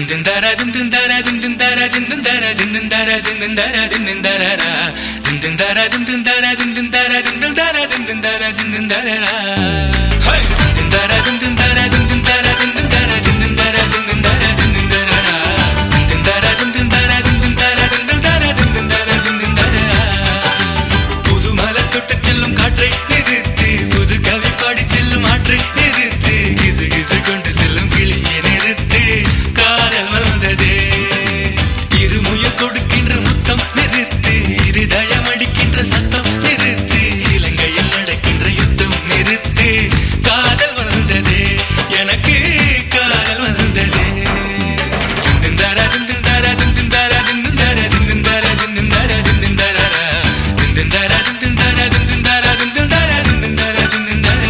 திந்தர திந்தர திந்தர திந்தர திந்தர திந்தர திந்தர திந்தர திந்தர திந்தர திந்தர திந்தர திந்தர high திந்தர திந்தர திந்தர திந்தர திந்தர திந்தர திந்தர திந்தர திந்தர திந்தர திந்தர திந்தர திந்தர புது மலை தொட்டு செல்லும் காற்றை நிறுத்து புது கவி பாடி செல்லும் ஆற்றை நிறுத்து கிசு கிசு கொண்டு செல்லும் கிளியை நிறுத்து காதல் வந்ததே இருமுயல் கொடுக்கின்ற முத்தம் நிறுத்து இருதயம் அடிக்கின்ற சத்தம் நிறுத்து இலங்கையில் நடக்கின்ற யுத்தம் நிறுத்து காதல் வந்ததே எனக்கு காதல் வந்ததே திந்தர திந்தர திந்தர திந்தர திந்தர திந்தர திந்தர திந்தர திந்தர திந்தர திந்தர திந்தர திந்தர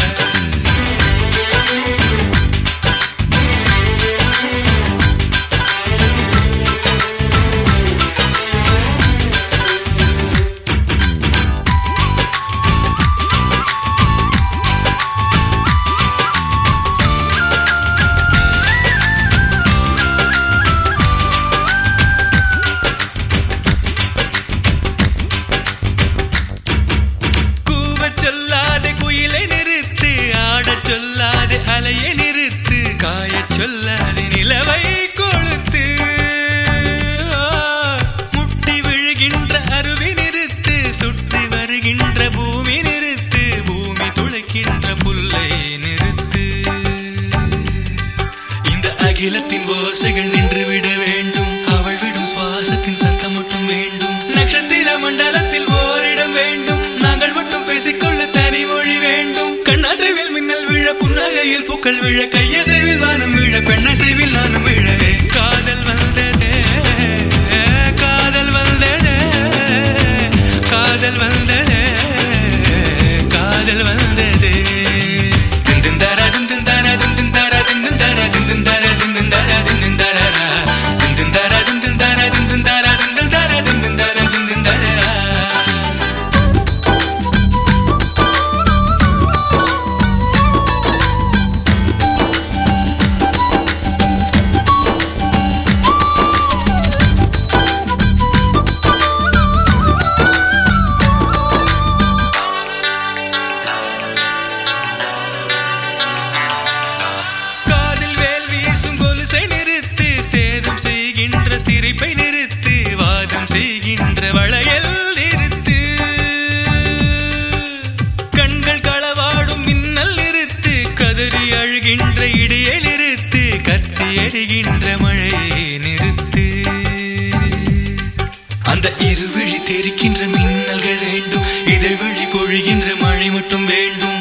கூவச் சொல்லாதே குயிலை நிறுத்து ஆடச் சொல்லாதே அலையை நிறுத்து காயச் சொல்லாதே நிலவை கொளுத்து ஆ, முட்டி விழுகின்ற அருவி நிறுத்து சுற்றி வருகின்ற பூமி நிறுத்து பூமி துளைக்கின்ற புல்லை நிறுத்து இந்த அகிலத்தின் ஓசைகள் நின்று விட வேண்டும் அவள் விடும் சுவாசத்தின் சத்தம் மட்டும் வேண்டும் நட்சத்திர மண்டலத்தில் ஓரிடம் வேண்டும் நாங்கள் மட்டும் பேசிக்கொள்ள தனி மொழி வேண்டும் கண்ணசைவில் மின்னல் விழ புன்னகையில் பூக்கள் விழ கையசைவில் வானம் விழ பெண்ணசைவில் நானும் விழவே காதல் வந்ததே காதல் வந்ததே காதல் வந்ததே காதல் வந்ததே திந்திந்தர திந்திந்தர திந்திந்தர திந்திந்தர திந்திந்தர திந்திந்தர திந்திந்தர திந்திந்தர திந்திந்தர திந்திந்தர திந்திந்தர திந்திந்தர திந்திந்தர காதில் வேல் வீசும் கொலுசை நிறுத்து சேதம் செய்கின்ற சிரிப்பை நிறுத்து வாதம் செய்கின்ற வளையல் நிறுத்து கண்கள் களவாடும் மின்னல் நிறுத்து கதறி அழுகின்ற இடியை நிறுத்து கத்தி எறிகின்ற மழையை நிறுத்து அந்த இருவழி தெரிக்கின்ற மின்னல்கள் வேண்டும் இதழ் வழி பொழிகின்ற மழை மட்டும் வேண்டும்